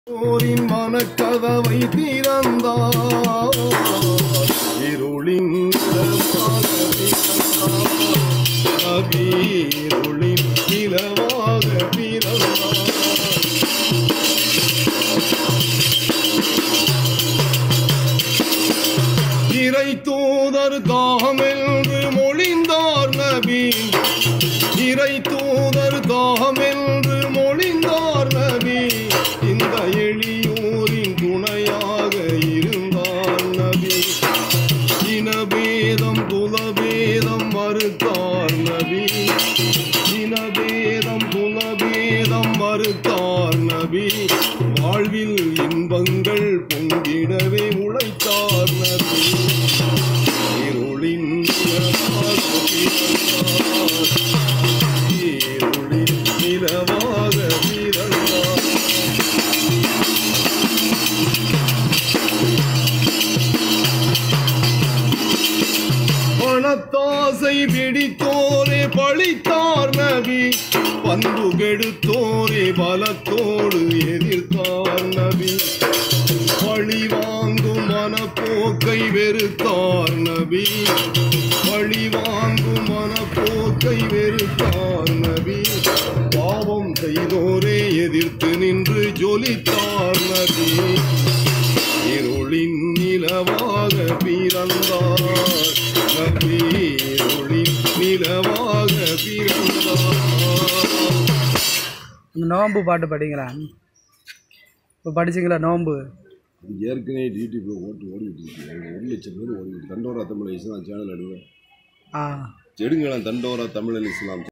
ஓரின் மனக்கதவை திறந்தார் இருளின் நிலவாக பிறந்தார். நபி இருளின் நிலவாக பிறந்தார் இறை தூதர் தாமென்று மொழிந்தார் நபி இறை தூதர் தாமென்று மொழிந்தார் நபி இந்த எளியோரின் துணையாக இருந்தார் நபி இனபேதம் குலபேதம் மறுத்தார் நபி இனபேதம் குலபேதம் மறுத்தார் நபி வாழ்வில் இன்பங்கள் பொங்கிடவே உழைத்தார் நபி இருளின் நிலவாக பிறந்தார். இருளின் நிலவாக பிறந்தார் பணத்தாசை பிடித்தோரே பழித்தார் நபி பண்பு கெடுத்தோரே பலத்தோடு எதிர்த்தார் நபி பழி வாங்கும் மனப்போக்கை வெறுத்தார் நபி பழி வாங்கும் மனப்போக்கை வெறுத்தார் நபி பாவம் செய்தோரே எதிர்த்து நின்று ஜொலித்தார் நபி இருளின் நிலவாக பிறந்தார் நபி இருளின் நிலவாக பிறந்தார் இந்த நோன்பு பாட்டு படிங்களா இப்போ படிச்சிங்களா நோன்பு இது ஏற்கனவே யூடியூப்ல ஓட்டு ஓடிட்டு இருக்கு ஒரு லட்சம் பேர் ஓடிட்டு தண்டோரா தமிழ் இஸ்லாம் சேனல் எடுங்க ஆ எடுங்களேன் தண்டோரா தமிழ் இஸ்லாம்